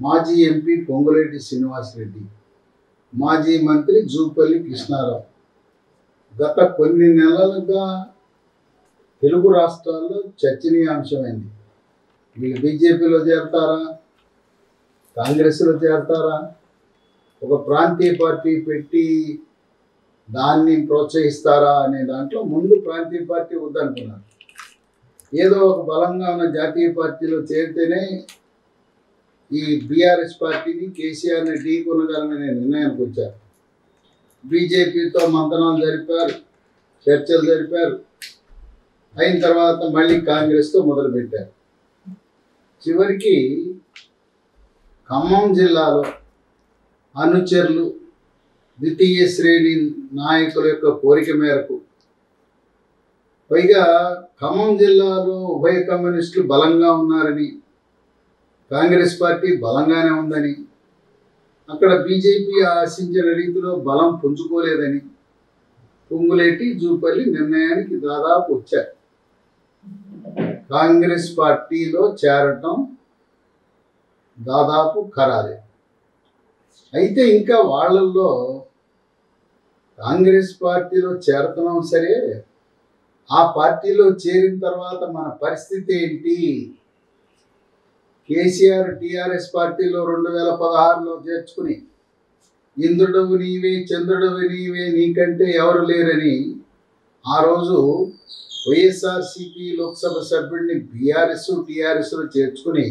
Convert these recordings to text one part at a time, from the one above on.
మాజీ ఎంపీ పొంగులేటి శ్రీనివాసరెడ్డి మాజీ మంత్రి జూపల్లి కృష్ణారావు గత కొన్ని నెలలుగా తెలుగు రాష్ట్రాల్లో చర్చనీయాంశమైంది వీళ్ళు బీజేపీలో చేరతారా కాంగ్రెస్లో చేరతారా ఒక ప్రాంతీయ పార్టీ పెట్టి దాన్ని ప్రోత్సహిస్తారా అనే దాంట్లో ముందు ప్రాంతీయ పార్టీ వద్దనుకున్నారు ఏదో ఒక బలంగా ఉన్న జాతీయ పార్టీలో చేరితేనే ఈ బీఆర్ఎస్ పార్టీని కేసీఆర్ని ఢీ కొనగలననే నిర్ణయానికి వచ్చారు బీజేపీతో మంతనాలు జరిపారు చర్చలు జరిపారు అయిన తర్వాత మళ్ళీ కాంగ్రెస్తో మొదలుపెట్టారు చివరికి ఖమ్మం జిల్లాలో అనుచరులు ద్వితీయ శ్రేణి నాయకుల యొక్క కోరిక మేరకు పైగా ఖమ్మం జిల్లాలో ఉభయ కమ్యూనిస్టులు బలంగా ఉన్నారని కాంగ్రెస్ పార్టీ బలంగానే ఉందని అక్కడ బీజేపీ ఆశించిన రీతిలో బలం పుంజుకోలేదని పొంగులేటి జూపల్లి నిర్ణయానికి దాదాపు వచ్చారు కాంగ్రెస్ పార్టీలో చేరటం దాదాపు ఖరారే అయితే ఇంకా వాళ్ళల్లో కాంగ్రెస్ పార్టీలో చేరతనం సరే ఆ పార్టీలో చేరిన తర్వాత మన పరిస్థితి ఏంటి కేసీఆర్ టిఆర్ఎస్ పార్టీలో రెండు వేల పదహారులో చేర్చుకుని ఇంద్రుడవు నీవే చంద్రుడవు నీవే నీకంటే ఎవరు లేరని ఆ రోజు వైఎస్ఆర్సిపి లోక్సభ సభ్యుడిని బీఆర్ఎస్ టీఆర్ఎస్లో చేర్చుకుని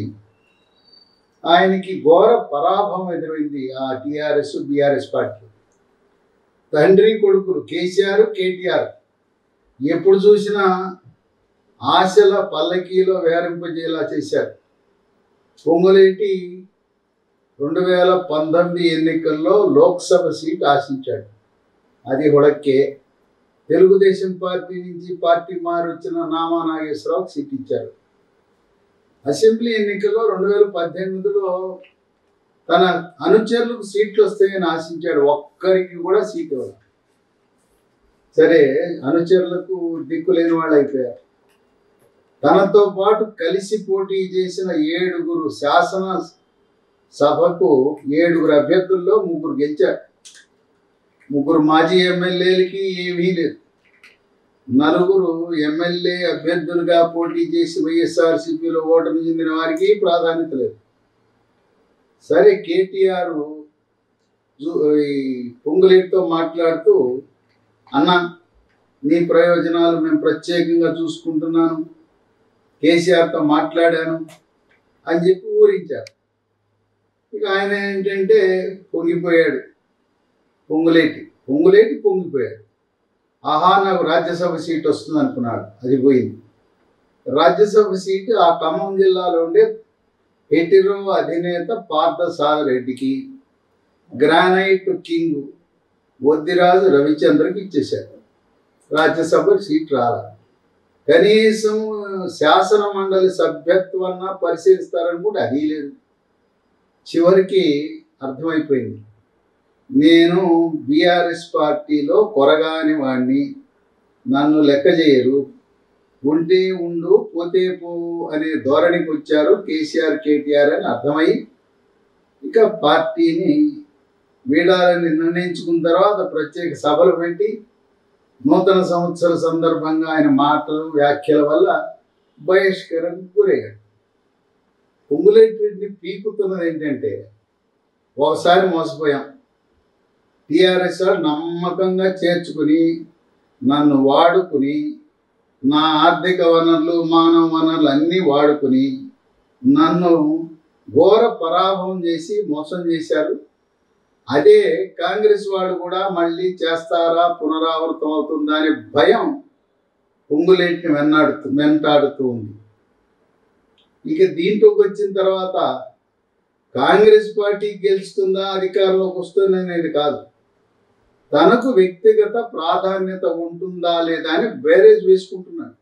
ఆయనకి ఘోర పరాభవం ఎదురైంది ఆ టీఆర్ఎస్ బీఆర్ఎస్ పార్టీ తండ్రి కొడుకులు కేసీఆర్ కేటీఆర్ ఎప్పుడు చూసినా ఆశల పల్లకీలో వేరింపజేలా చేశారు పొంగులేటి రెండు వేల పంతొమ్మిది ఎన్నికల్లో లోక్సభ సీట్ ఆశించాడు అది హుడక్కే తెలుగుదేశం పార్టీ నుంచి పార్టీ మారి వచ్చిన నామా నాగేశ్వరరావు సీట్ ఇచ్చారు అసెంబ్లీ ఎన్నికల్లో రెండు వేల పద్దెనిమిదిలో తన అనుచరులకు సీట్లు వస్తాయని ఆశించాడు ఒక్కరికి కూడా సీట్ ఇవ్వాలి సరే అనుచరులకు దిక్కు లేని వాళ్ళు అయిపోయారు తనతో పాటు కలిసి పోటీ చేసిన ఏడుగురు శాసన సభకు ఏడుగురు అభ్యర్థుల్లో ముగ్గురు గెలిచారు ముగ్గురు మాజీ ఎమ్మెల్యేలకి ఏమీ లేదు నలుగురు ఎమ్మెల్యే అభ్యర్థులుగా పోటీ చేసి వైఎస్ఆర్సీపీలో ఓటమి చెందిన వారికి ప్రాధాన్యత లేదు సరే కేటీఆర్ జు- ఈ పొంగులేటితో మాట్లాడుతూ అన్న నీ ప్రయోజనాలు మేము ప్రత్యేకంగా చూసుకుంటున్నాను కేసీఆర్తో మాట్లాడాను అని చెప్పి ఊరించారు ఇక ఆయన ఏంటంటే పొంగిపోయాడు పొంగులేటి పొంగులేటి పొంగిపోయాడు ఆహా నాకు రాజ్యసభ సీట్ వస్తుంది అనుకున్నాడు అది పోయింది రాజ్యసభ సీటు ఆ ఖమ్మం జిల్లాలో ఉండే హెటిరో అధినేత పార్థసారథి రెడ్డికి గ్రానైట్ కింగ్ వద్దిరాజు రవిచంద్రకి ఇచ్చేశారు రాజ్యసభ సీట్ రాల కనీసం శాసన మండలి సభ్యత్వాన్న పరిశీలిస్తారని కూడా అది లేదు చివరికి అర్థమైపోయింది నేను బీఆర్ఎస్ పార్టీలో కొరగాని వాడిని నన్ను లెక్క చేయరు ఉంటే ఉండు పోతే పో అనే ధోరణికి వచ్చారు కేసీఆర్ కేటీఆర్ అని అర్థమై ఇక పార్టీని వీడాలని నిర్ణయించుకున్న తర్వాత ప్రత్యేక సభలు పెట్టి నూతన సంవత్సర సందర్భంగా ఆయన మాటలు వ్యాఖ్యల వల్ల బహిష్కరణకు గురయ్యాడు పొంగులేటి రెడ్డి పీకుతున్నది ఏంటంటే ఒకసారి మోసపోయాం టీఆర్ఎస్ వాళ్ళు నమ్మకంగా చేర్చుకుని నన్ను వాడుకుని నా ఆర్థిక వనరులు మానవ వనరులు అన్నీ వాడుకుని నన్ను ఘోర పరాభవం చేసి మోసం చేశారు అదే కాంగ్రెస్ వాళ్ళు కూడా మళ్ళీ చేస్తారా పునరావృతం అవుతుందా అనే భయం పొంగులేటిని వెన్నాడుతూ వెంటాడుతూ ఉంది ఇక దీంట్లోకి వచ్చిన తర్వాత కాంగ్రెస్ పార్టీ గెలుస్తుందా అధికారంలోకి వస్తుందా అనేది కాదు తనకు వ్యక్తిగత ప్రాధాన్యత ఉంటుందా లేదా అని బేరేజ్ వేసుకుంటున్నాడు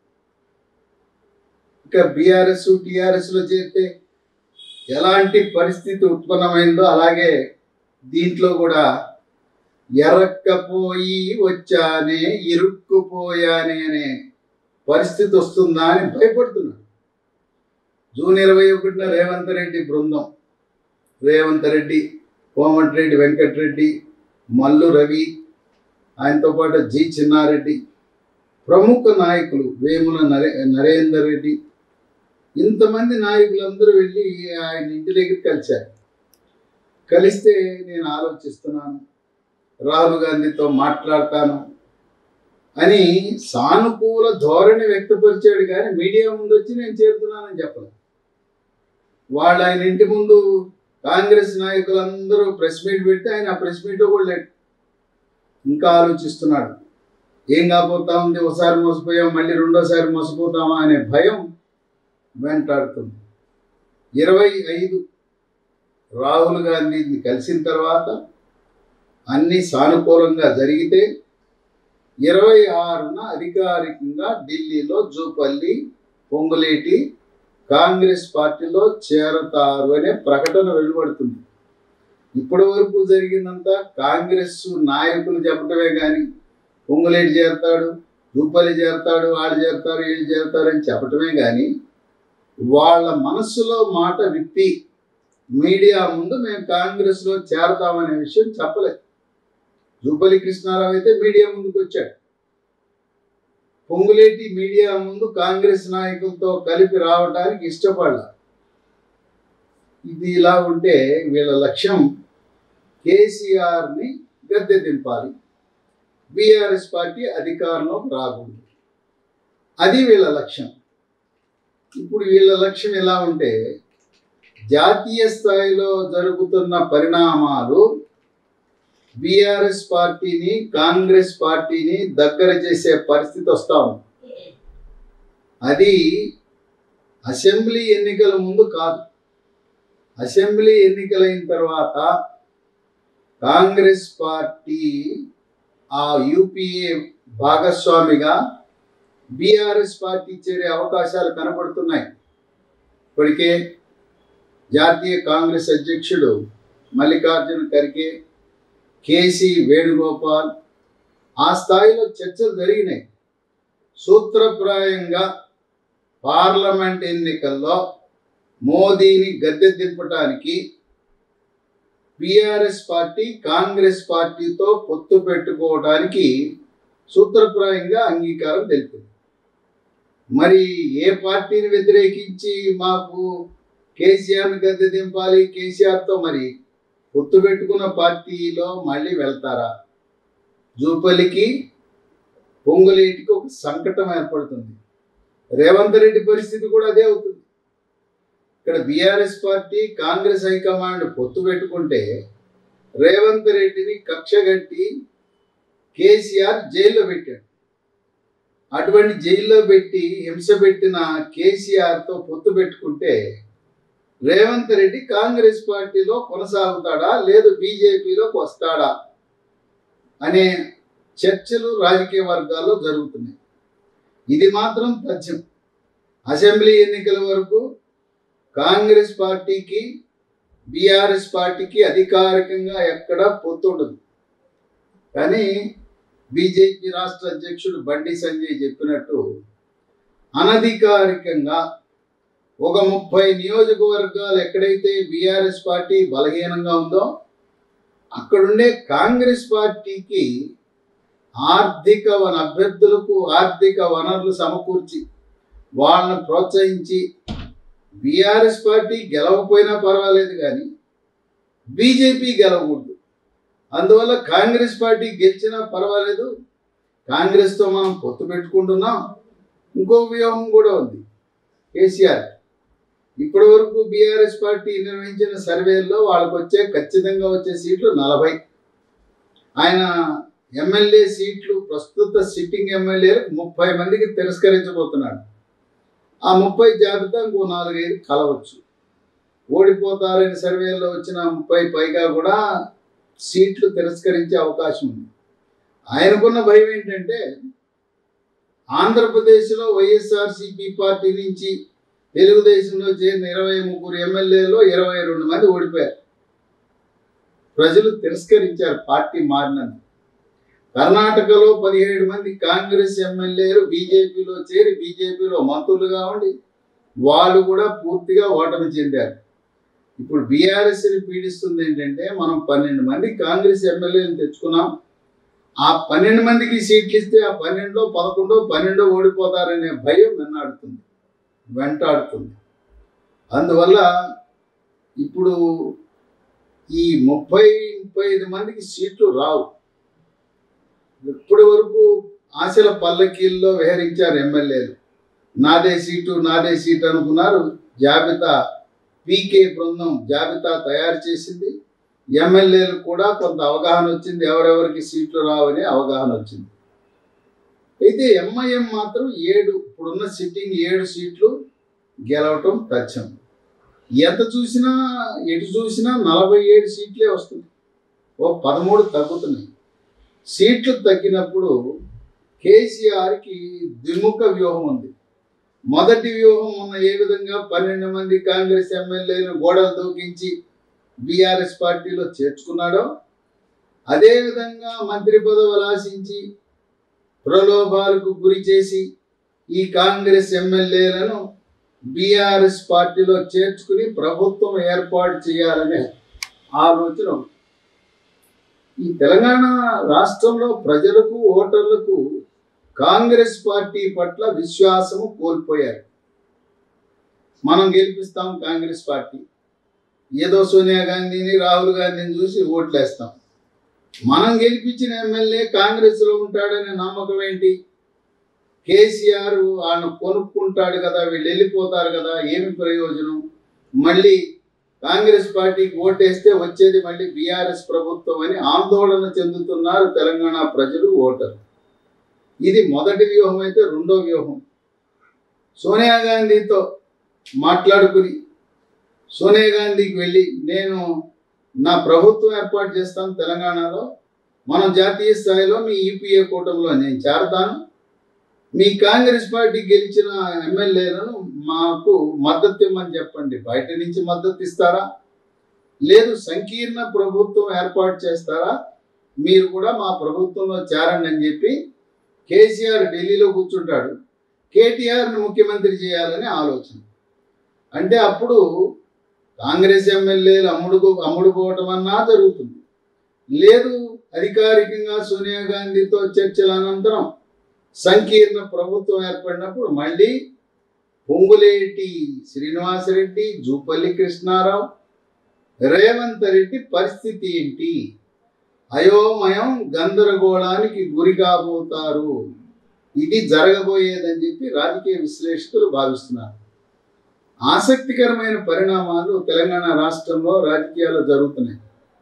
ఇక బీఆర్ఎస్ టీఆర్ఎస్లో చేస్తే ఎలాంటి పరిస్థితి ఉత్పన్నమైందో అలాగే దీంట్లో కూడా ఎరక్కపోయి వచ్చానే ఇరుక్కుపోయానే అనే పరిస్థితి వస్తుందా అని భయపడుతున్నాడు జూన్ ఇరవై ఒకటిన రేవంత్ రెడ్డి బృందం రేవంత్ రెడ్డి కోమటిరెడ్డి వెంకటరెడ్డి మల్లు రవి ఆయనతో పాటు జి చిన్నారెడ్డి ప్రముఖ నాయకులు వేముల నరే నరేందర్ రెడ్డి ఇంతమంది నాయకులందరూ వెళ్ళి ఆయన ఇంటి దగ్గర కలిశారు కలిస్తే నేను ఆలోచిస్తున్నాను రాహుల్ గాంధీతో మాట్లాడతాను అని సానుకూల ధోరణి వ్యక్తపరిచాడు కానీ మీడియా ముందు వచ్చి నేను చేరుతున్నానని చెప్పలేదు వాళ్ళు ఆయన ఇంటి ముందు కాంగ్రెస్ నాయకులందరూ ప్రెస్ మీట్ పెడితే ఆయన ఆ ప్రెస్ మీట్లో కూడా లేడు ఇంకా ఆలోచిస్తున్నాడు ఏం కాబోతా ఉంది ఒకసారి మోసపోయాం మళ్ళీ రెండోసారి మోసపోతామా అనే భయం వెంటాడుతుంది ఇరవై ఐదు రాహుల్ గాంధీని కలిసిన తర్వాత అన్ని సానుకూలంగా జరిగితే ఇరవై ఆరున అధికారికంగా ఢిల్లీలో జూపల్లి పొంగులేటి కాంగ్రెస్ పార్టీలో చేరతారు అనే ప్రకటన వెలువడుతుంది ఇప్పటి వరకు జరిగిందంతా కాంగ్రెస్ నాయకులు చెప్పటమే కానీ పొంగులేటి చేరతాడు జూపల్లి చేరతాడు వాళ్ళు చేరతారు వీళ్ళు చేరతారు అని చెప్పటమే కానీ వాళ్ళ మనస్సులో మాట విప్పి మీడియా ముందు మేము కాంగ్రెస్లో చేరతామనే విషయం చెప్పలేదు జూపల్లి కృష్ణారావు అయితే మీడియా ముందుకు వచ్చాడు పొంగులేటి మీడియా ముందు కాంగ్రెస్ నాయకులతో కలిపి రావడానికి ఇష్టపడాల ఇది ఇలా ఉంటే వీళ్ళ లక్ష్యం కేసీఆర్ని గద్దె దింపాలి బీఆర్ఎస్ పార్టీ అధికారంలోకి రాకూడదు అది వీళ్ళ లక్ష్యం ఇప్పుడు వీళ్ళ లక్ష్యం ఎలా ఉంటే జాతీయ స్థాయిలో జరుగుతున్న పరిణామాలు బీఆర్ఎస్ పార్టీని కాంగ్రెస్ పార్టీని దగ్గర చేసే పరిస్థితి వస్తా ఉంది అది అసెంబ్లీ ఎన్నికల ముందు కాదు అసెంబ్లీ ఎన్నికలైన తర్వాత కాంగ్రెస్ పార్టీ ఆ యూపీఏ భాగస్వామిగా బీఆర్ఎస్ పార్టీ చేరే అవకాశాలు కనబడుతున్నాయి ఇప్పటికే జాతీయ కాంగ్రెస్ అధ్యక్షుడు మల్లికార్జున ఖర్గే కేసీ వేణుగోపాల్ ఆ స్థాయిలో చర్చలు జరిగినాయి సూత్రప్రాయంగా పార్లమెంట్ ఎన్నికల్లో మోదీని గద్దె దింపడానికి బీఆర్ఎస్ పార్టీ కాంగ్రెస్ పార్టీతో పొత్తు పెట్టుకోవడానికి సూత్రప్రాయంగా అంగీకారం తెలిపింది మరి ఏ పార్టీని వ్యతిరేకించి మాకు కేసీఆర్ని గద్దె దింపాలి కేసీఆర్తో మరి పొత్తు పెట్టుకున్న పార్టీలో మళ్ళీ వెళ్తారా జూపల్లికి పొంగులేటికి ఒక సంకటం ఏర్పడుతుంది రేవంత్ రెడ్డి పరిస్థితి కూడా అదే అవుతుంది ఇక్కడ బీఆర్ఎస్ పార్టీ కాంగ్రెస్ హైకమాండ్ పొత్తు పెట్టుకుంటే రేవంత్ రెడ్డిని కక్షగట్టి కేసీఆర్ జైల్లో పెట్టాడు అటువంటి జైల్లో పెట్టి హింస పెట్టిన కేసీఆర్తో పొత్తు పెట్టుకుంటే రేవంత్ రెడ్డి కాంగ్రెస్ పార్టీలో కొనసాగుతాడా లేదు బీజేపీలోకి వస్తాడా అనే చర్చలు రాజకీయ వర్గాల్లో జరుగుతున్నాయి ఇది మాత్రం తథ్యం అసెంబ్లీ ఎన్నికల వరకు కాంగ్రెస్ పార్టీకి బీఆర్ఎస్ పార్టీకి అధికారికంగా ఎక్కడా పొత్తు ఉండదు కానీ బీజేపీ రాష్ట్ర అధ్యక్షుడు బండి సంజయ్ చెప్పినట్టు అనధికారికంగా ఒక ముప్పై నియోజకవర్గాలు ఎక్కడైతే బీఆర్ఎస్ పార్టీ బలహీనంగా ఉందో అక్కడుండే కాంగ్రెస్ పార్టీకి ఆర్థిక వన అభ్యర్థులకు ఆర్థిక వనరులు సమకూర్చి వాళ్ళని ప్రోత్సహించి బీఆర్ఎస్ పార్టీ గెలవకపోయినా పర్వాలేదు కానీ బీజేపీ గెలవకూడదు అందువల్ల కాంగ్రెస్ పార్టీ గెలిచినా పర్వాలేదు కాంగ్రెస్తో మనం పొత్తు పెట్టుకుంటున్నాం ఇంకో వ్యూహం కూడా ఉంది కేసీఆర్ ఇప్పటి వరకు బీఆర్ఎస్ పార్టీ నిర్వహించిన సర్వేల్లో వాళ్ళకు వచ్చే ఖచ్చితంగా వచ్చే సీట్లు నలభై ఆయన ఎమ్మెల్యే సీట్లు ప్రస్తుత సిట్టింగ్ ఎమ్మెల్యేలకు ముప్పై మందికి తిరస్కరించబోతున్నాడు ఆ ముప్పై జాబితా ఇంకో నాలుగైదు కలవచ్చు ఓడిపోతారని సర్వేలో వచ్చిన ముప్పై పైగా కూడా సీట్లు తిరస్కరించే అవకాశం ఉంది ఆయనకున్న భయం ఏంటంటే ఆంధ్రప్రదేశ్లో వైఎస్ఆర్సీపీ పార్టీ నుంచి తెలుగుదేశంలో చేరిన ఇరవై ముగ్గురు ఎమ్మెల్యేలో ఇరవై రెండు మంది ఓడిపోయారు ప్రజలు తిరస్కరించారు పార్టీ మారినందుకు కర్ణాటకలో పదిహేడు మంది కాంగ్రెస్ ఎమ్మెల్యేలు బీజేపీలో చేరి బీజేపీలో మంత్రులుగా ఉండి వాళ్ళు కూడా పూర్తిగా ఓటమి చెందారు ఇప్పుడు బీఆర్ఎస్ని పీడిస్తుంది ఏంటంటే మనం పన్నెండు మంది కాంగ్రెస్ ఎమ్మెల్యేలు తెచ్చుకున్నాం ఆ పన్నెండు మందికి సీట్లు ఇస్తే ఆ పన్నెండులో పదకొండో పన్నెండో ఓడిపోతారనే భయం వెన్నాడుతుంది వెంటాడుతుంది అందువల్ల ఇప్పుడు ఈ ముప్పై ముప్పై ఐదు మందికి సీట్లు రావు ఇప్పటి వరకు ఆశల పల్లకీల్లో విహరించారు ఎమ్మెల్యేలు నాదే సీటు నాదే సీటు అనుకున్నారు జాబితా పీకే బృందం జాబితా తయారు చేసింది ఎమ్మెల్యేలకు కూడా కొంత అవగాహన వచ్చింది ఎవరెవరికి సీట్లు రావని అవగాహన వచ్చింది అయితే ఎంఐఎం మాత్రం ఏడు ఇప్పుడున్న సిట్టింగ్ ఏడు సీట్లు గెలవటం తథ్యం ఎంత చూసినా ఎటు చూసినా నలభై ఏడు సీట్లే వస్తుంది ఓ పదమూడు తగ్గుతున్నాయి సీట్లు తగ్గినప్పుడు కేసీఆర్కి ద్విముఖ వ్యూహం ఉంది మొదటి వ్యూహం మొన్న ఏ విధంగా పన్నెండు మంది కాంగ్రెస్ ఎమ్మెల్యేలను గోడలు దూకించి బీఆర్ఎస్ పార్టీలో చేర్చుకున్నాడో అదేవిధంగా మంత్రి పదవులు ఆశించి ప్రలోభాలకు గురి చేసి ఈ కాంగ్రెస్ ఎమ్మెల్యేలను బీఆర్ఎస్ పార్టీలో చేర్చుకుని ప్రభుత్వం ఏర్పాటు చేయాలనే ఆలోచన ఉంది. ఈ తెలంగాణ రాష్ట్రంలో ప్రజలకు ఓటర్లకు కాంగ్రెస్ పార్టీ పట్ల విశ్వాసము కోల్పోయారు మనం గెలిపిస్తాం కాంగ్రెస్ పార్టీ ఏదో సోనియా గాంధీని రాహుల్ గాంధీని చూసి ఓట్లేస్తాం మనం గెలిపించిన ఎమ్మెల్యే కాంగ్రెస్లో ఉంటాడనే నమ్మకం ఏంటి కేసీఆర్ ఆయన కొనుక్కుంటాడు కదా వీళ్ళు వెళ్ళిపోతారు కదా ఏమి ప్రయోజనం మళ్ళీ కాంగ్రెస్ పార్టీకి ఓటేస్తే వచ్చేది మళ్ళీ బీఆర్ఎస్ ప్రభుత్వం అని ఆందోళన చెందుతున్నారు తెలంగాణ ప్రజలు ఓటర్లు ఇది మొదటి వ్యూహం అయితే రెండో వ్యూహం సోనియా గాంధీతో మాట్లాడుకుని సోనియా గాంధీకి వెళ్ళి నేను నా ప్రభుత్వం ఏర్పాటు చేస్తాను తెలంగాణలో మనం జాతీయ స్థాయిలో మీ ఈపీఏ కూటమిలో నేను చేరతాను మీ కాంగ్రెస్ పార్టీ గెలిచిన ఎమ్మెల్యేలను మాకు మద్దతు ఇవ్వమని చెప్పండి బయట నుంచి మద్దతు ఇస్తారా లేదు సంకీర్ణ ప్రభుత్వం ఏర్పాటు చేస్తారా మీరు కూడా మా ప్రభుత్వంలో చేరండి అని చెప్పి కేసీఆర్ ఢిల్లీలో కూర్చుంటాడు కేటీఆర్ని ముఖ్యమంత్రి చేయాలని ఆలోచన అంటే అప్పుడు కాంగ్రెస్ ఎమ్మెల్యేలు అమ్ముడు అమ్ముడు పోవటం అన్నా జరుగుతుంది లేదు అధికారికంగా సోనియా గాంధీతో చర్చల అనంతరం సంకీర్ణ ప్రభుత్వం ఏర్పడినప్పుడు మళ్ళీ పొంగులేటి శ్రీనివాసరెడ్డి జూపల్లి కృష్ణారావు రేవంత్ రెడ్డి పరిస్థితి ఏంటి అయోమయం గందరగోళానికి గురి కాబోతారు ఇది జరగబోయేదని చెప్పి రాజకీయ విశ్లేషకులు భావిస్తున్నారు ఆసక్తికరమైన పరిణామాలు తెలంగాణ రాష్ట్రంలో రాజకీయాల్లో జరుగుతున్నాయి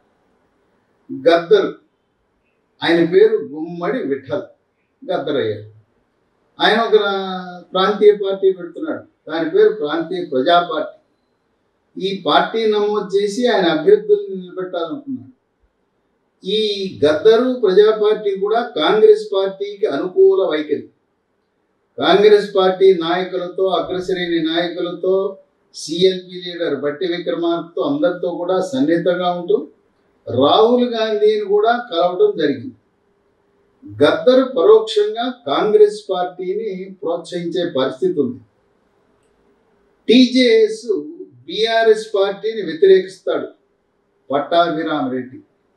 గద్దర్ ఆయన పేరు గుమ్మడి విఠల్ గద్దర్ అయ్యారు ఆయన ఒక ప్రాంతీయ పార్టీ పెడుతున్నాడు దాని పేరు ప్రాంతీయ ప్రజా పార్టీ ఈ పార్టీ నమోదు చేసి ఆయన అభ్యర్థుల్ని నిలబెట్టాలనుకున్నాడు ఈ గద్దరు ప్రజా పార్టీ కూడా కాంగ్రెస్ పార్టీకి అనుకూల వైఖరి కాంగ్రెస్ పార్టీ నాయకులతో అగ్రశ్రేణి నాయకులతో సిఎల్పి లీడర్ బట్టి విక్రమార్కతో అందరితో కూడా సన్నిహితంగా ఉంటూ రాహుల్ గాంధీని కూడా కలవడం జరిగింది గద్దరు పరోక్షంగా కాంగ్రెస్ పార్టీని ప్రోత్సహించే పరిస్థితి ఉంది టీజేఎస్ బీఆర్ఎస్ పార్టీని వ్యతిరేకిస్తాడు పట్టాభిరామరెడ్డి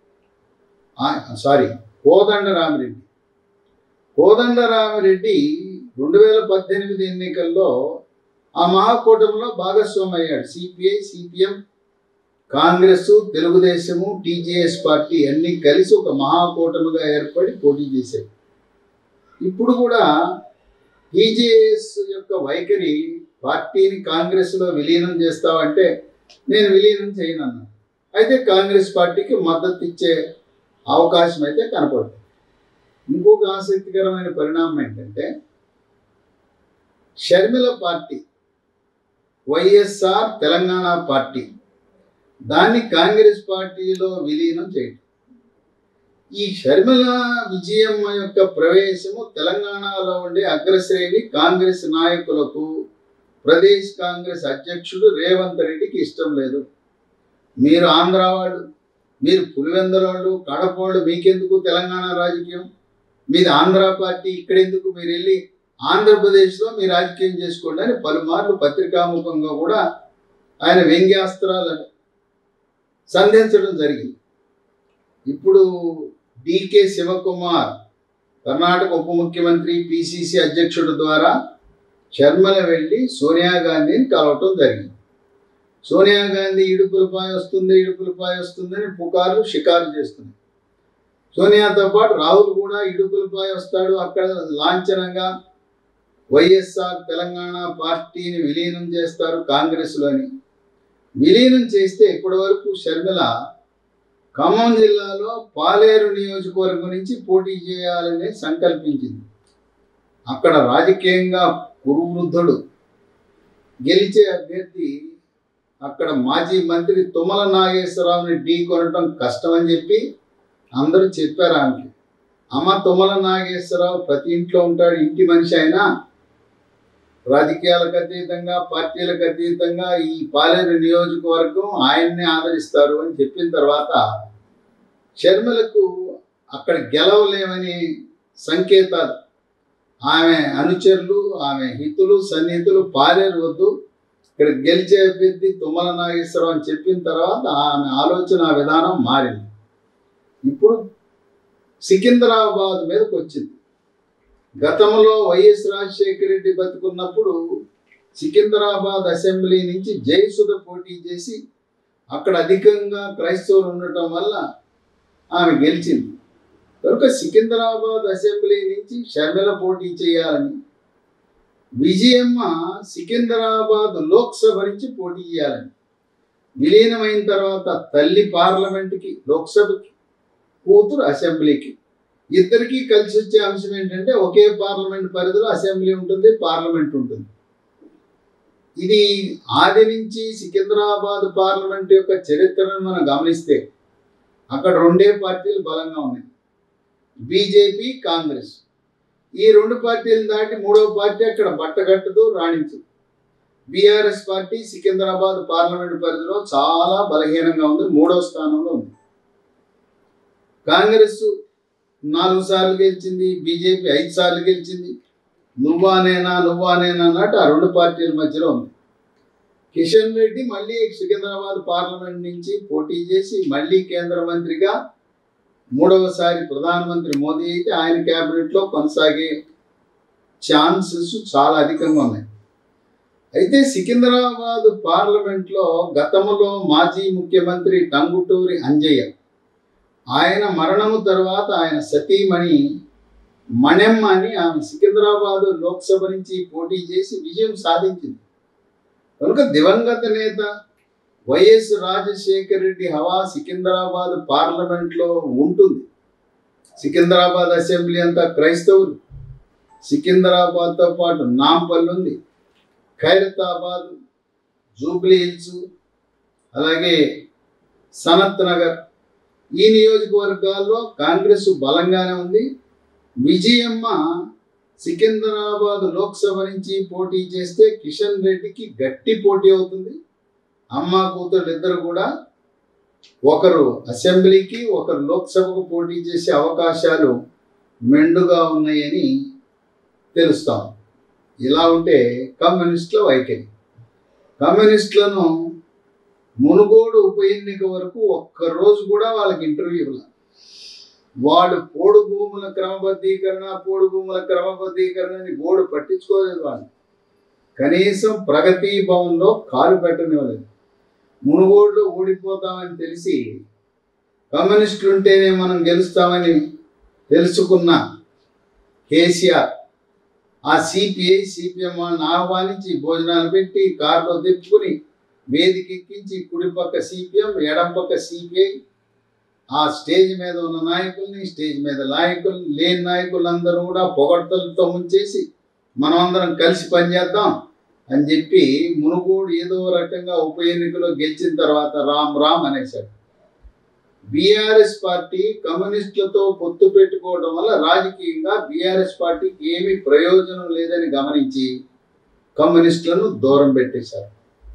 సారీ కోదండరామిరెడ్డి కోదండరామిరెడ్డి రెండు వేల పద్దెనిమిది ఎన్నికల్లో ఆ మహాకూటమిలో భాగస్వామి అయ్యాడు CPI CPM Congress Telugu Desam TJS party అన్నీ కలిసి ఒక మహాకూటమిగా ఏర్పడి పోటీ చేశాయి ఇప్పుడు కూడా టీజేఎస్ యొక్క వైఖరి పార్టీని కాంగ్రెస్లో విలీనం చేస్తావంటే నేను విలీనం చేయనన్నా అయితే కాంగ్రెస్ పార్టీకి మద్దతు ఇచ్చే అవకాశం అయితే కనపడుతుంది ఇంకొక ఆసక్తికరమైన పరిణామం ఏంటంటే Sharmila party YSR Telangana party దాన్ని కాంగ్రెస్ పార్టీలో విలీనం చేయడం ఈ షర్మిల విజయమ్మ యొక్క ప్రవేశము తెలంగాణలో ఉండే అగ్రశ్రేణి కాంగ్రెస్ నాయకులకు ప్రదేశ్ కాంగ్రెస్ అధ్యక్షుడు రేవంత్ రెడ్డికి ఇష్టం లేదు మీరు ఆంధ్ర వాళ్ళు మీరు పులివెందరోళ్ళు కడపోళ్ళు మీకెందుకు తెలంగాణ రాజకీయం మీది ఆంధ్ర పార్టీ ఇక్కడెందుకు మీరు వెళ్ళి ఆంధ్రప్రదేశ్లో మీ రాజకీయం చేసుకోండి అని పలుమార్లు పత్రికాముఖంగా కూడా ఆయన వ్యంగ్యాస్త్రాలు సంధించడం జరిగింది ఇప్పుడు డికే శివకుమార్ కర్ణాటక ఉప ముఖ్యమంత్రి పిసిసి అధ్యక్షుడు ద్వారా శర్మల వెళ్ళి సోనియా గాంధీని కలవటం జరిగింది సోనియా గాంధీ ఇడుపులపాయ వస్తుంది ఇడుపులపాయ వస్తుందని పుకార్లు షికారు చేస్తుంది సోనియాతో పాటు రాహుల్ కూడా ఇడుపులపాయ వస్తాడు అక్కడ లాంఛనంగా వైఎస్ఆర్ తెలంగాణ పార్టీని విలీనం చేస్తారు కాంగ్రెస్లోని విలీనం చేస్తే ఇప్పటి వరకు షర్మిల ఖమ్మం జిల్లాలో పాలేరు నియోజకవర్గం నుంచి పోటీ చేయాలని సంకల్పించింది అక్కడ రాజకీయంగా కురువృద్ధుడు గెలిచే అభ్యర్థి అక్కడ మాజీ మంత్రి తుమ్మల నాగేశ్వరరావుని ఢీ కొనటం కష్టమని చెప్పి అందరూ చెప్పారు ఆమెకి అమ్మ తుమ్మల నాగేశ్వరరావు ప్రతి ఇంట్లో ఉంటాడు ఇంటి మనిషి అయినా రాజకీయాలకు అతీతంగా పార్టీలకు అతీతంగా ఈ పాలేరు నియోజకవర్గం ఆయన్నే ఆదరిస్తారు అని చెప్పిన తర్వాత షర్మిలకు అక్కడ గెలవలేమని సంకేతాలు ఆమె అనుచరులు ఆమె హితులు సన్నిహితులు పాలేరు వద్దు ఇక్కడ గెలిచే అభ్యర్థి తుమ్మల నాగేశ్వరరావు అని చెప్పిన తర్వాత ఆమె ఆలోచన విధానం మారింది ఇప్పుడు సికింద్రాబాద్ మీదకి వచ్చింది గతంలో వైఎస్ రాజశేఖర రెడ్డి బతుకున్నప్పుడు సికింద్రాబాద్ అసెంబ్లీ నుంచి జయసుధ పోటీ చేసి అక్కడ అధికంగా క్రైస్తవులు ఉండటం వల్ల ఆమె గెలిచింది కనుక సికింద్రాబాద్ అసెంబ్లీ నుంచి షర్మిల పోటీ చేయాలని విజయమ్మ సికింద్రాబాద్ లోక్సభ నుంచి పోటీ చేయాలని విలీనమైన తర్వాత తల్లి పార్లమెంట్కి లోక్సభకి కూతురు అసెంబ్లీకి ఇద్దరికీ కలిసి వచ్చే అంశం ఏంటంటే ఒకే పార్లమెంట్ పరిధిలో అసెంబ్లీ ఉంటుంది పార్లమెంట్ ఉంటుంది ఇది ఆది నుంచి సికింద్రాబాద్ పార్లమెంట్ యొక్క చరిత్రను మనం గమనిస్తే అక్కడ రెండే పార్టీలు బలంగా ఉన్నాయి బీజేపీ కాంగ్రెస్ ఈ రెండు పార్టీలు దాటి మూడో పార్టీ అక్కడ బట్టగట్టదు రాణించదు బీఆర్ఎస్ పార్టీ సికింద్రాబాద్ పార్లమెంట్ పరిధిలో చాలా బలహీనంగా ఉంది మూడో స్థానంలో ఉంది కాంగ్రెస్ నాలుగు సార్లు గెలిచింది బీజేపీ ఐదు సార్లు గెలిచింది నువ్వానేనా నువ్వానేనా అన్నట్టు ఆ రెండు పార్టీల మధ్యలో ఉంది కిషన్ రెడ్డి మళ్ళీ సికింద్రాబాద్ పార్లమెంట్ నుంచి పోటీ చేసి మళ్ళీ కేంద్ర మంత్రిగా మూడవసారి ప్రధానమంత్రి మోదీ అయితే ఆయన క్యాబినెట్లో కొనసాగే ఛాన్సెస్ చాలా అధికంగా ఉన్నాయి అయితే సికింద్రాబాద్ పార్లమెంట్లో గతంలో మాజీ ముఖ్యమంత్రి టంగుటూరి అంజయ్య ఆయన మరణము తర్వాత ఆయన సతీమణి మణెమ్మ అని ఆమె సికింద్రాబాద్ లోక్సభ నుంచి పోటీ చేసి విజయం సాధించింది కనుక దివంగత నేత వైఎస్ రాజశేఖర రెడ్డి హవా సికింద్రాబాద్ పార్లమెంట్లో ఉంటుంది సికింద్రాబాద్ అసెంబ్లీ అంతా క్రైస్తవులు సికింద్రాబాద్తో పాటు నాంపల్లి ఉంది ఖైరతాబాద్ జూబ్లీ హిల్స్ అలాగే సనత్ నగర్ ఈ నియోజకవర్గాల్లో కాంగ్రెస్ బలంగానే ఉంది విజయమ్మ సికింద్రాబాద్ లోక్సభ నుంచి పోటీ చేస్తే కిషన్ రెడ్డికి గట్టి పోటీ అవుతుంది అమ్మ కూతురు ఇద్దరు కూడా ఒకరు అసెంబ్లీకి ఒకరు లోక్సభకు పోటీ చేసే అవకాశాలు మెండుగా ఉన్నాయని తెలుస్తాం ఇలా ఉంటే కమ్యూనిస్టుల వైఖరి కమ్యూనిస్టులను మునుగోడు ఉప ఎన్నిక వరకు ఒక్కరోజు కూడా వాళ్ళకి ఇంటర్వ్యూ ఇవ్వలేదు వాడు పోడు భూముల క్రమబద్ధీకరణ పోడు భూముల క్రమబద్ధీకరణని బోర్డు పట్టించుకోలేదు వాళ్ళు కనీసం ప్రగతి భవన్లో కాలు పెట్టనివ్వలేదు మునుగోడులో ఓడిపోతామని తెలిసి కమ్యూనిస్టులు ఉంటేనే మనం గెలుస్తామని తెలుసుకున్న కేసీఆర్ ఆ సిపిఐ సిపిఎం వాళ్ళని ఆహ్వానించి భోజనాలు పెట్టి కారులో తిప్పుకుని వేదిక ఎక్కించి కుడి పక్క సిపిఎం ఎడం పక్క సిపిఐ ఆ స్టేజ్ మీద ఉన్న నాయకుల్ని స్టేజ్ మీద నాయకులు లేని నాయకులందరూ కూడా పొగడ్తలతో ముంచేసి మనం అందరం కలిసి పనిచేద్దాం అని చెప్పి మునుగోడు ఏదో రకంగా ఉప ఎన్నికలో గెలిచిన తర్వాత రామ్ రామ్ అనేసాడు బీఆర్ఎస్ పార్టీ కమ్యూనిస్టులతో పొత్తు పెట్టుకోవడం వల్ల రాజకీయంగా బీఆర్ఎస్ పార్టీకి ఏమీ ప్రయోజనం లేదని గమనించి కమ్యూనిస్టులను దూరం పెట్టేశారు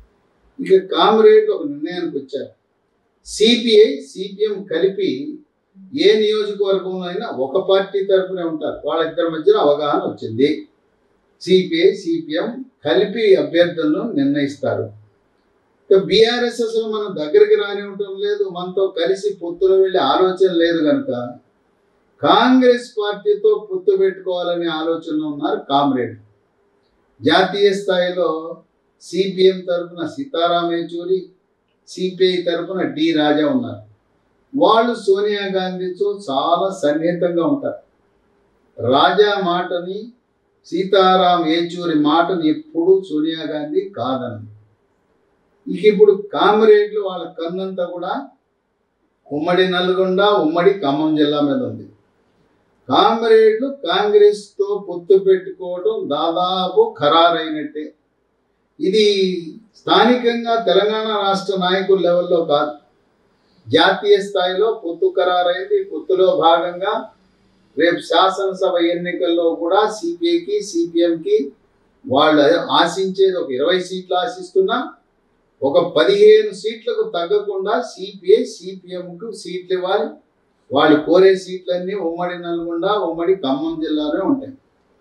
ఇక కామ్రేడ్లు ఒక నిర్ణయానికి వచ్చారు సిపిఐ సిపిఎం కలిపి ఏ నియోజకవర్గంలో అయినా ఒక పార్టీ తరఫునే ఉంటారు వాళ్ళిద్దరి మధ్యన అవగాహన వచ్చింది సిపిఐ సిపిఎం కలిపి అభ్యర్థులను నిర్ణయిస్తారు ఇక బీఆర్ఎస్ అసలు మన దగ్గరికి రాని ఉండటం లేదు మనతో కలిసి పొత్తులో వెళ్ళే ఆలోచన లేదు కనుక కాంగ్రెస్ పార్టీతో పొత్తు పెట్టుకోవాలనే ఆలోచనలో ఉన్నారు కామ్రేడ్ జాతీయ స్థాయిలో సిపిఎం తరఫున సీతారాం యేచూరి సిపిఐ తరఫున డి రాజా ఉన్నారు వాళ్ళు సోనియా గాంధీతో చాలా సన్నిహితంగా ఉంటారు రాజా మాటని సీతారాం యేచూరి మాటని ఎప్పుడూ సోనియా గాంధీ కాదన్నది ఇక ఇప్పుడు కామరేడ్లు వాళ్ళ కన్నంతా కూడా ఉమ్మడి నల్గొండ ఉమ్మడి ఖమ్మం జిల్లా మీద ఉంది కామరేడ్లు కాంగ్రెస్తో పొత్తు పెట్టుకోవడం దాదాపు ఖరారైనట్టే ఇది స్థానికంగా తెలంగాణ రాష్ట్ర నాయకుల లెవెల్లో కాదు జాతీయ స్థాయిలో పొత్తు ఖరారైంది పొత్తులో భాగంగా రేపు శాసనసభ ఎన్నికల్లో కూడా సిపిఐకి సిపిఎంకి వాళ్ళు ఆశించేది ఒక ఇరవై సీట్లు ఆశిస్తున్నా ఒక పదిహేను సీట్లకు తగ్గకుండా సిపిఐ సిపిఎంకు సీట్లు ఇవ్వాలి వాళ్ళు కోరే సీట్లన్నీ ఉమ్మడి నల్గొండ ఉమ్మడి ఖమ్మం జిల్లాలో ఉంటాయి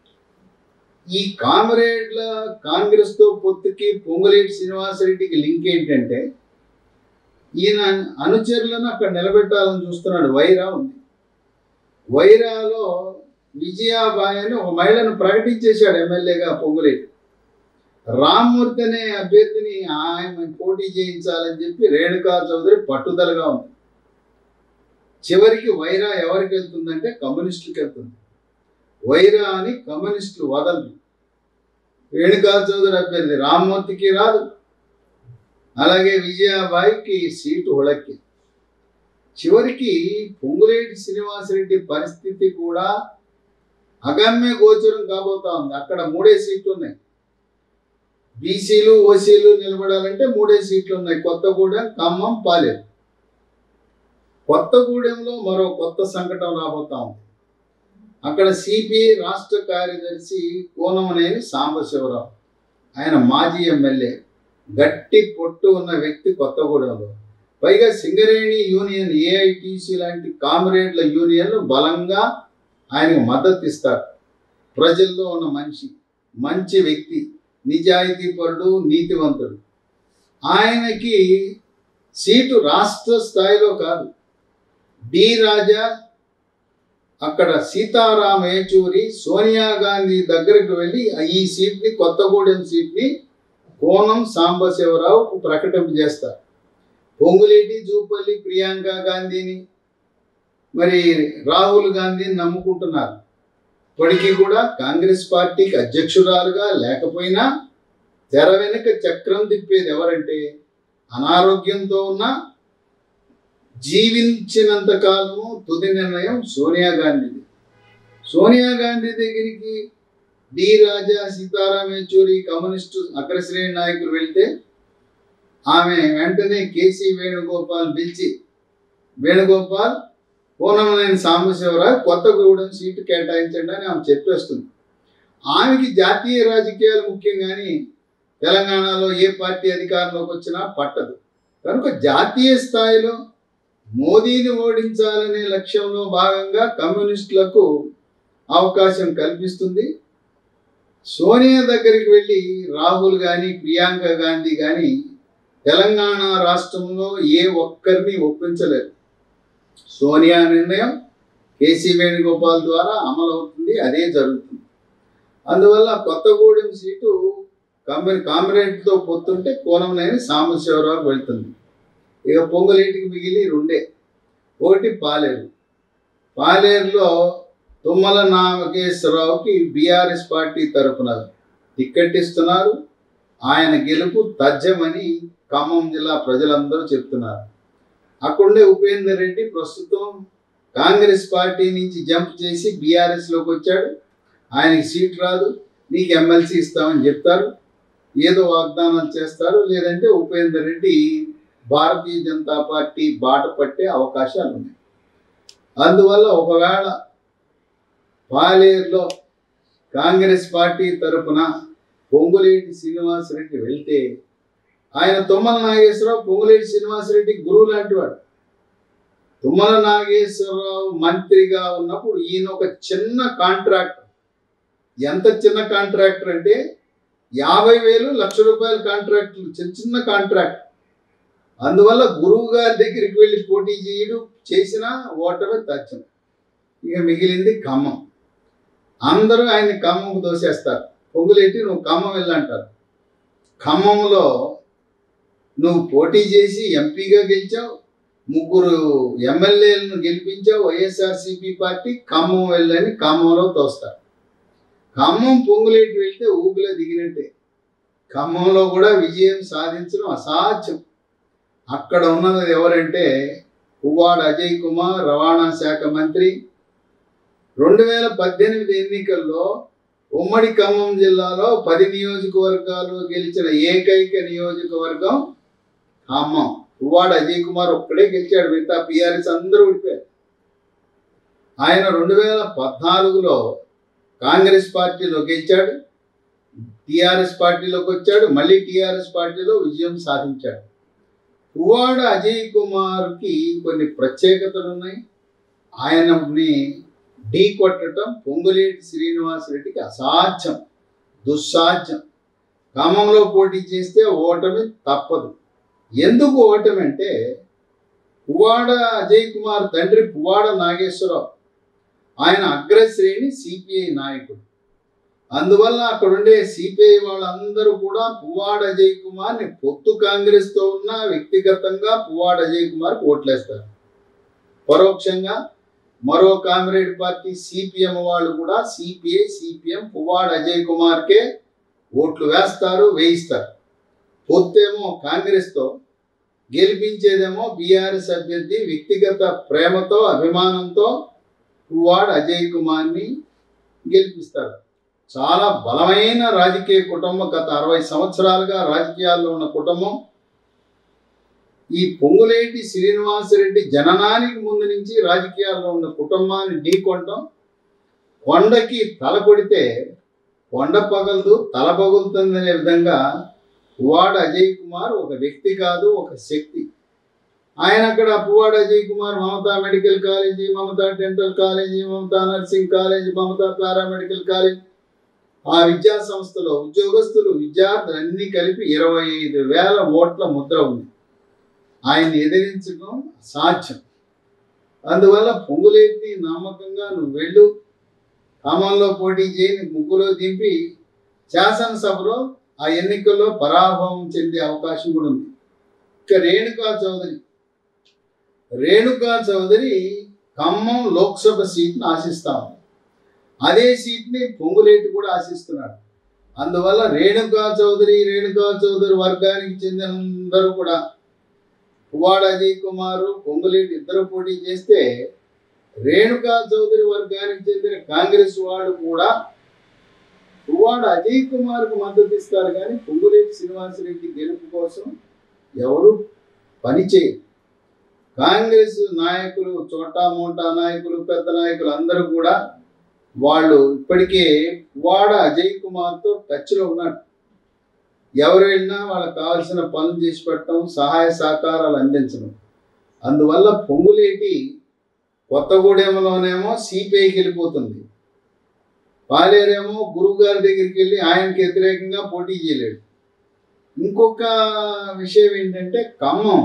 ఈ కామరేడ్ల కాంగ్రెస్తో పొత్తుకి పొంగులేటి శ్రీనివాసరెడ్డికి లింక్ ఏంటంటే ఈయన అనుచరులను అక్కడ నిలబెట్టాలని చూస్తున్నాడు వైరా ఉంది వైరాలో విజయాబాయ్ అని ఒక మహిళను ప్రకటించేశాడు ఎమ్మెల్యేగా పొంగులేటి రామ్మూర్తి అనే అభ్యర్థిని ఆయన పోటీ చేయించాలని చెప్పి రేణుకా చౌదరి పట్టుదలగా ఉంది చివరికి వైరా ఎవరికి వెళ్తుందంటే కమ్యూనిస్టులకు వెళ్తుంది వైరా అని కమ్యూనిస్టులు వదలరు రేణుకా చౌదరి అభ్యర్థి రామ్మూర్తికి రాదు అలాగే విజయాబాయికి సీటు హుళక్కి చివరికి పొంగులేటి శ్రీనివాసరెడ్డి పరిస్థితి కూడా అగమ్య గోచరం కాబోతా ఉంది అక్కడ మూడే సీట్లు ఉన్నాయి బీసీలు ఓసీలు నిలబడాలంటే మూడే సీట్లు ఉన్నాయి కొత్తగూడెం ఖమ్మం పాలేరు కొత్తగూడెంలో మరో కొత్త సంకటం రాబోతా ఉంది అక్కడ సిపిఐ రాష్ట్ర కార్యదర్శి కోనమనేని సాంబశివరావు ఆయన మాజీ ఎమ్మెల్యే గట్టి పొట్టు ఉన్న వ్యక్తి కొత్తగూడెంలో పైగా సింగరేణి యూనియన్ ఏఐటిసి లాంటి కామ్రేడ్ల యూనియన్లు బలంగా ఆయనకు మద్దతు ఇస్తారు ప్రజల్లో ఉన్న మనిషి మంచి వ్యక్తి నిజాయితీపరుడు నీతివంతుడు ఆయనకి సీటు రాష్ట్ర స్థాయిలో కాదు డి రాజా అక్కడ సీతారాం యేచూరి సోనియా గాంధీ దగ్గరికి వెళ్ళి ఈ సీట్ని కొత్తగూడెం సీట్ని కోనం సాంబశివరావుకు ప్రకటింపజేస్తారు పొంగులేటి జూపల్లి ప్రియాంక గాంధీని మరి రాహుల్ గాంధీని నమ్ముకుంటున్నారు ఇప్పటికీ కూడా కాంగ్రెస్ పార్టీకి అధ్యక్షురాలుగా లేకపోయినా తెర వెనుక చక్రం తిప్పేది ఎవరంటే అనారోగ్యంతో ఉన్న జీవించినంత కాలము తుది నిర్ణయం సోనియా గాంధీది సోనియా గాంధీ దగ్గరికి డి రాజా సీతారాం యేచూరి కమ్యూనిస్టు అగ్రశ్రేణి నాయకులు వెళ్తే ఆమె వెంటనే కేసీ వేణుగోపాల్ పిలిచి వేణుగోపాల్ పూర్ణమనేని సాంబశివరావు కొత్తగూడెం సీటు కేటాయించండి అని ఆమె చెప్పేస్తుంది ఆమెకి జాతీయ రాజకీయాలు ముఖ్యం కానీ తెలంగాణలో ఏ పార్టీ అధికారంలోకి వచ్చినా పట్టదు కనుక జాతీయ స్థాయిలో మోదీని ఓడించాలనే లక్ష్యంలో భాగంగా కమ్యూనిస్టులకు అవకాశం కల్పిస్తుంది సోనియా దగ్గరికి వెళ్ళి రాహుల్ కానీ ప్రియాంక గాంధీ కానీ తెలంగాణ రాష్ట్రంలో ఏ ఒక్కరిని ఒప్పించలేరు సోనియా నిర్ణయం కేసీ వేణుగోపాల్ ద్వారా అమలు అవుతుంది అదే జరుగుతుంది అందువల్ల కొత్తగూడెం సీటు కమ్యూని కామ్రేడ్తో పొత్తుంటే కోనంనేని సాంబశివరావుకి వెళ్తుంది ఇక పొంగులేటికి మిగిలి రెండే ఒకటి పాలేరు పాలేరులో తుమ్మల నాగేశ్వరరావుకి బీఆర్ఎస్ పార్టీ తరఫున టికెట్ ఇస్తున్నారు ఆయన గెలుపు తథ్యమని ఖమ్మం జిల్లా ప్రజలందరూ చెప్తున్నారు అక్కడే ఉపేందర్ రెడ్డి ప్రస్తుతం కాంగ్రెస్ పార్టీ నుంచి జంప్ చేసి బీఆర్ఎస్లోకి వచ్చాడు ఆయనకి సీట్ రాదు నీకు ఎమ్మెల్సీ ఇస్తామని చెప్తారు ఏదో వాగ్దానం చేస్తారు లేదంటే ఉపేందర్ రెడ్డి భారతీయ జనతా పార్టీ బాట పట్టే అవకాశాలు ఉన్నాయి అందువల్ల ఒకవేళ పాలేరులో కాంగ్రెస్ పార్టీ తరఫున పొంగులేటి శ్రీనివాసరెడ్డి వెళ్తే ఆయన తుమ్మల నాగేశ్వరరావు పొంగులేటి శ్రీనివాసరెడ్డి గురువు లాంటి వాడు తుమ్మల నాగేశ్వరరావు మంత్రిగా ఉన్నప్పుడు ఈయన ఒక చిన్న కాంట్రాక్టర్ ఎంత చిన్న కాంట్రాక్టర్ అంటే యాభై వేలు లక్ష రూపాయల కాంట్రాక్టులు చిన్న చిన్న కాంట్రాక్ట్ అందువల్ల గురువు గారి దగ్గరికి వెళ్ళి పోటీ చేయడు చేసినా ఓటమి తథ్యం ఇక మిగిలింది ఖమ్మం అందరూ ఆయన్ని ఖమ్మంకు దోసేస్తారు పొంగులేటి నువ్వు ఖమ్మం వెళ్ళంటారు ఖమ్మంలో నువ్వు పోటీ చేసి ఎంపీగా గెలిచావు ముగ్గురు ఎమ్మెల్యేలను గెలిపించావు వైఎస్ఆర్సీపీ పార్టీ ఖమ్మం వెళ్ళని ఖమ్మంలో తోస్తారు ఖమ్మం పొంగులేటి వెళ్తే ఊపిలో దిగినట్టే ఖమ్మంలో కూడా విజయం సాధించడం అసాధ్యం అక్కడ ఉన్నది ఎవరంటే పువ్వాడ అజయ్ కుమార్ రవాణా శాఖ మంత్రి రెండు వేల పద్దెనిమిది ఎన్నికల్లో ఉమ్మడి ఖమ్మం జిల్లాలో పది నియోజకవర్గాలు గెలిచిన ఏకైక నియోజకవర్గం ఖమ్మం పువ్వాడ అజయ్ కుమార్ ఒక్కడే గెలిచాడు మిగతా పిఆర్ఎస్ అందరూ ఓడిపోయారు ఆయన రెండు వేల పద్నాలుగులో కాంగ్రెస్ పార్టీలో గెలిచాడు టిఆర్ఎస్ పార్టీలోకి వచ్చాడు మళ్ళీ టిఆర్ఎస్ పార్టీలో విజయం సాధించాడు పువ్వాడ అజయ్ కుమార్కి కొన్ని ప్రత్యేకతలు ఉన్నాయి ఆయనని ఢీ కొట్టడం పొంగులేటి శ్రీనివాసరెడ్డికి అసాధ్యం దుస్సాధ్యం ఖమ్మంలో పోటీ చేస్తే ఓటమి తప్పదు ఎందుకు ఓటమి అంటే పువ్వాడ అజయ్ కుమార్ తండ్రి పువ్వాడ నాగేశ్వరరావు ఆయన అగ్రశ్రేణి సిపిఐ నాయకుడు అందువల్ల అక్కడుండే సిపిఐ వాళ్ళందరూ కూడా పువ్వాడ అజయ్ కుమార్ని పొత్తు కాంగ్రెస్తో ఉన్న వ్యక్తిగతంగా పువ్వాడ అజయ్ కుమార్కి ఓట్లేస్తారు పరోక్షంగా మరో కామ్రేడ్ పార్టీ సిపిఎం వాళ్ళు కూడా సిపిఐ సిపిఎం పువ్వాడ అజయ్ కుమార్కే ఓట్లు వేస్తారు వేయిస్తారు పొత్తేమో కాంగ్రెస్తో గెలిపించేదేమో బీఆర్ఎస్ అభ్యర్థి వ్యక్తిగత ప్రేమతో అభిమానంతో పువ్వాడ అజయ్ కుమార్ని గెలిపిస్తారు చాలా బలమైన రాజకీయ కుటుంబం గత అరవై సంవత్సరాలుగా రాజకీయాల్లో ఉన్న కుటుంబం ఈ పొంగులేటి శ్రీనివాసరెడ్డి జననానికి ముందు నుంచి రాజకీయాల్లో ఉన్న కుటుంబాన్ని ఢీకొనడం కొండకి తల కొడితే కొండ పగలదు తల పగులుతుందనే విధంగా పువ్వాడ అజయ్ కుమార్ ఒక వ్యక్తి కాదు ఒక శక్తి ఆయన అక్కడ Puvvada Ajay Kumar Mamata medical college Mamata dental college Mamata nursing college Mamata paramedical college ఆ విద్యా సంస్థలో ఉద్యోగస్తులు విద్యార్థులు అన్నీ కలిపి ఇరవై ఐదు వేల ఓట్ల ముద్ర ఉంది ఆయన్ని ఎదిరించడం సాధ్యం అందువల్ల పొంగులేటిని నమ్మకంగా నువ్వు వెళ్ళు ఖమ్మంలో పోటీ చేయని ముగ్గులో దింపి శాసనసభలో ఆ ఎన్నికల్లో పరాభవం చెందే అవకాశం కూడా ఉంది ఇక రేణుకా చౌదరి రేణుకా చౌదరి ఖమ్మం లోక్సభ సీట్ను ఆశిస్తా ఉంది అదే సీట్ని పొంగులేటి కూడా ఆశిస్తున్నాడు అందువల్ల రేణుకా చౌదరి రేణుకా చౌదరి వర్గానికి చెందిన అందరూ కూడా పువ్వాడ అజయ్ కుమార్ పొంగులేటి ఇద్దరు పోటీ చేస్తే రేణుకా చౌదరి వర్గానికి చెందిన కాంగ్రెస్ వాళ్ళు కూడా పువ్వాడ అజయ్ కుమార్కు మద్దతు ఇస్తారు కానీ పొంగులేటి శ్రీనివాసరెడ్డి గెలుపు కోసం ఎవరు పనిచేయరు కాంగ్రెస్ నాయకులు చోటా మోటా నాయకులు పెద్ద నాయకులు అందరూ కూడా వాళ్ళు ఇప్పటికే పువ్వాడ అజయ్ కుమార్తో టచ్లో ఉన్నారు ఎవరు వెళ్ళినా వాళ్ళకి కావాల్సిన పనులు చేసి పెట్టడం సహాయ సహకారాలు అందించడం అందువల్ల పొంగులేటి కొత్తగూడెంలోనేమో సిపిఐకి వెళ్ళిపోతుంది పాలేరేమో గురువు గారి దగ్గరికి వెళ్ళి ఆయనకి వ్యతిరేకంగా పోటీ చేయలేడు ఇంకొక విషయం ఏంటంటే ఖమ్మం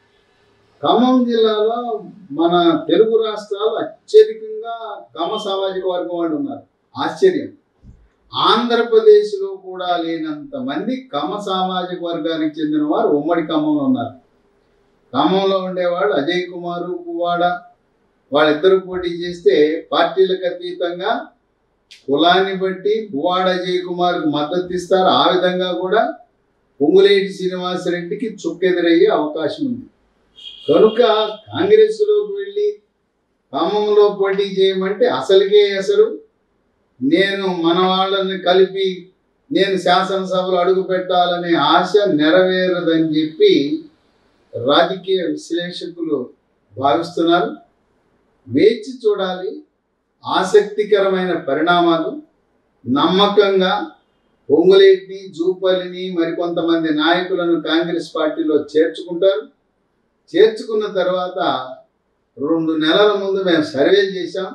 ఖమ్మం జిల్లాలో మన తెలుగు రాష్ట్రాలు అత్యధికంగా కమ్మ సామాజిక వర్గం వాళ్ళు ఉన్నారు ఆశ్చర్యం ఆంధ్రప్రదేశ్లో కూడా లేనంత మంది కమ్మ సామాజిక వర్గానికి చెందిన వారు ఉమ్మడి ఖమ్మంలో ఉన్నారు ఖమ్మంలో ఉండేవాళ్ళు అజయ్ కుమారు పువ్వాడ వాళ్ళిద్దరు పోటీ చేస్తే పార్టీలకు అతీతంగా కులాన్ని బట్టి పువ్వాడ అజయ్ కుమార్కి మద్దతు ఇస్తారు ఆ విధంగా కూడా పొంగులేటి శ్రీనివాసరెడ్డికి చుక్కెదురయ్యే అవకాశం ఉంది కనుక కాంగ్రెస్లోకి వెళ్ళి ఖమ్మంలో పోటీ చేయమంటే అసలుకే అసలు నేను మన వాళ్ళని కలిపి నేను శాసనసభలో అడుగు పెట్టాలనే ఆశ నెరవేరదని చెప్పి రాజకీయ విశ్లేషకులు భావిస్తున్నారు వేచి చూడాలి ఆసక్తికరమైన పరిణామాలు నమ్మకంగా పొంగులేటిని జూపల్లిని మరికొంతమంది నాయకులను కాంగ్రెస్ పార్టీలో చేర్చుకుంటారు చేర్చుకున్న తర్వాత రెండు నెలల ముందు మేము సర్వేలు చేశాం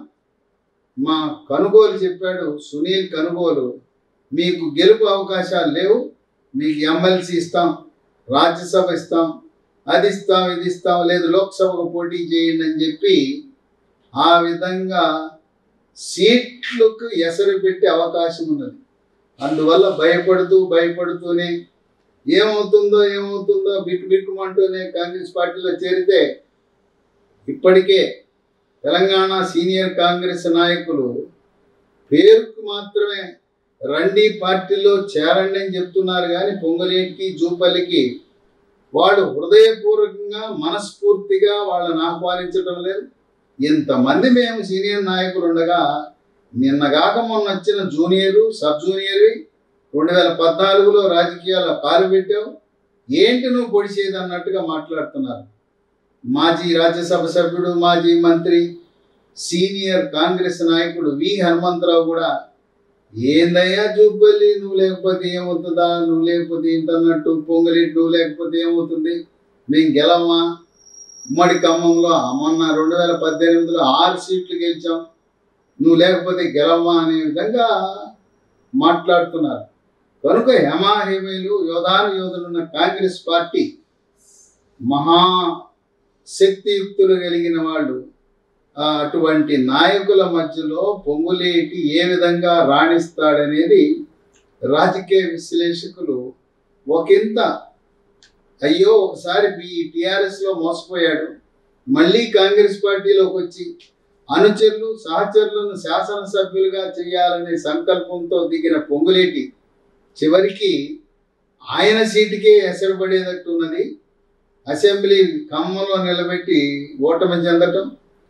మా కనుగోలు చెప్పాడు సునీల్ కనుగోలు మీకు గెలుపు అవకాశాలు లేవు మీకు ఎమ్మెల్సీ ఇస్తాం రాజ్యసభ ఇస్తాం అది ఇస్తాం ఇది ఇస్తాం లేదు లోక్సభకు పోటీ చేయండి అని చెప్పి ఆ విధంగా సీట్లకు ఎసరు పెట్టే అవకాశం ఉన్నది అందువల్ల భయపడుతూ భయపడుతూనే ఏమవుతుందో ఏమవుతుందో బిక్కు బిక్కుమంటూనే కాంగ్రెస్ పార్టీలో చేరితే ఇప్పటికే తెలంగాణ సీనియర్ కాంగ్రెస్ నాయకులు పేరుకు మాత్రమే రండి పార్టీలో చేరండి అని చెప్తున్నారు కానీ పొంగలేటికి జూపల్లికి వాడు హృదయపూర్వకంగా మనస్ఫూర్తిగా వాళ్ళని ఆహ్వానించడం లేదు ఇంతమంది మేము సీనియర్ నాయకులు ఉండగా నిన్నగాక మొన్న వచ్చిన జూనియరు సబ్ జూనియర్వి రెండు వేల పద్నాలుగులో రాజకీయాల్లో కాలు పెట్టావు ఏంటి నువ్వు పొడిచేది అన్నట్టుగా మాట్లాడుతున్నారు మాజీ రాజ్యసభ సభ్యుడు మాజీ మంత్రి సీనియర్ కాంగ్రెస్ నాయకుడు వి హనుమంతరావు కూడా ఏందయ్యా చూపల్లి నువ్వు లేకపోతే ఏమవుతుందా నువ్వు లేకపోతే ఏంటన్నట్టు పొంగలి నువ్వు లేకపోతే ఏమవుతుంది మేము గెలవమా ఉమ్మడి ఖమ్మంలో మొన్న రెండు వేల పద్దెనిమిదిలో ఆరు సీట్లు గెలిచాం నువ్వు లేకపోతే గెలవమా అనే విధంగా మాట్లాడుతున్నారు కనుక హేమాహేమీలు యోధాను యోధులున్న కాంగ్రెస్ పార్టీ మహా శక్తియుక్తులు కలిగిన వాళ్ళు ఆ, అటువంటి నాయకుల మధ్యలో పొంగులేటి ఏ విధంగా రాణిస్తాడనేది రాజకీయ విశ్లేషకులు ఒకంత అయ్యో ఒకసారి ఈ టీఆర్ఎస్లో మోసపోయాడు మళ్ళీ కాంగ్రెస్ పార్టీలోకి వచ్చి అనుచరులు సహచరులను శాసనసభ్యులుగా చేయాలనే సంకల్పంతో దిగిన పొంగులేటి చివరికి ఆయన సీటుకే ఎసరబడేటట్టున్నది అసెంబ్లీ ఖమ్మంలో నిలబెట్టి ఓటమి చెందటం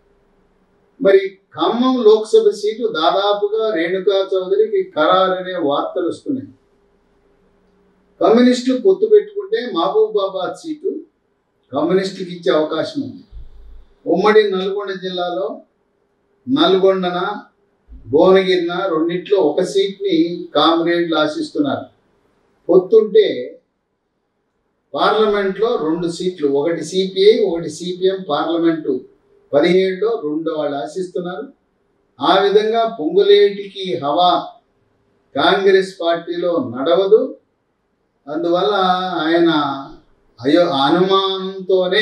మరి ఖమ్మం లోక్సభ సీటు దాదాపుగా రేణుకా చౌదరికి ఖరారనే వార్తలు వస్తున్నాయి కమ్యూనిస్టులు పొత్తు పెట్టుకుంటే మహబూబాబాద్ సీటు కమ్యూనిస్టులకు ఇచ్చే అవకాశం ఉంది ఉమ్మడి నల్గొండ జిల్లాలో నల్గొండన భువనగిరిన రెండిట్లో ఒక సీట్ని కామ్రేడ్లు ఆశిస్తున్నారు పొత్తుంటే పార్లమెంట్లో రెండు సీట్లు ఒకటి సిపిఐ ఒకటి సిపిఎం పార్లమెంటు పదిహేడులో రెండు వాళ్ళు ఆశిస్తున్నారు ఆ విధంగా పొంగులేటికి హవా కాంగ్రెస్ పార్టీలో నడవదు అందువల్ల ఆయన అయో అనుమానంతోనే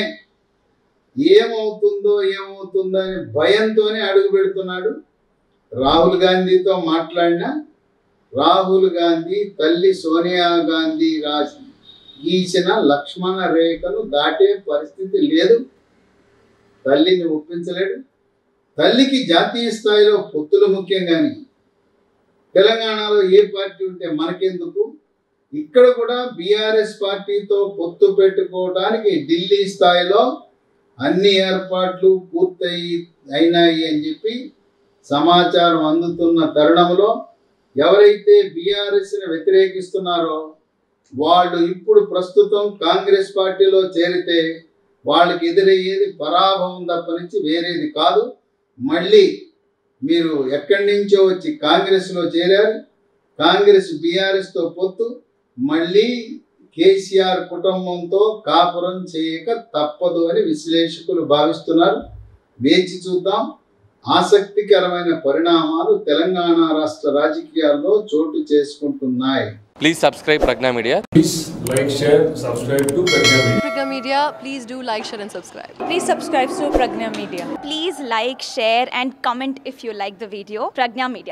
ఏమవుతుందో ఏమవుతుందో అని భయంతోనే అడుగు పెడుతున్నాడు రాహుల్ గాంధీతో మాట్లాడినా రాహుల్ గాంధీ తల్లి సోనియా గాంధీ రాసి గీసిన లక్ష్మణ రేఖను దాటే పరిస్థితి లేదు తల్లిని ఒప్పించలేడు తల్లికి జాతీయ స్థాయిలో పొత్తులు ముఖ్యం కానీ తెలంగాణలో ఏ పార్టీ ఉంటే మనకెందుకు ఇక్కడ కూడా బీఆర్ఎస్ పార్టీతో పొత్తు పెట్టుకోవడానికి ఢిల్లీ స్థాయిలో అన్ని ఏర్పాట్లు పూర్తయి అయినాయి అని చెప్పి సమాచారం అందుతున్న తరుణంలో ఎవరైతే బీఆర్ఎస్ని వ్యతిరేకిస్తున్నారో వాళ్ళు ఇప్పుడు ప్రస్తుతం కాంగ్రెస్ పార్టీలో చేరితే వాళ్ళకి ఎదురయ్యేది పరాభవం తప్ప నుంచి వేరేది కాదు మళ్ళీ మీరు ఎక్కడి నుంచో వచ్చి కాంగ్రెస్లో చేరారు కాంగ్రెస్ బీఆర్ఎస్తో పొత్తు మళ్ళీ కేసీఆర్ కుటుంబంతో కాపురం చేయక తప్పదు అని విశ్లేషకులు భావిస్తున్నారు వేచి చూద్దాం ఆసక్తికరమైన పరిణామాలు తెలంగాణ రాష్ట్ర రాజకీయాల్లో చోటు చేసుకుంటున్నాయి Please subscribe Pragna Media. Please like, share, subscribe to Pragya Media. Pragya Media, please do like, share, and subscribe. Please subscribe to Pragna Media. Please like, share, and comment if you like the video. Pragna Media.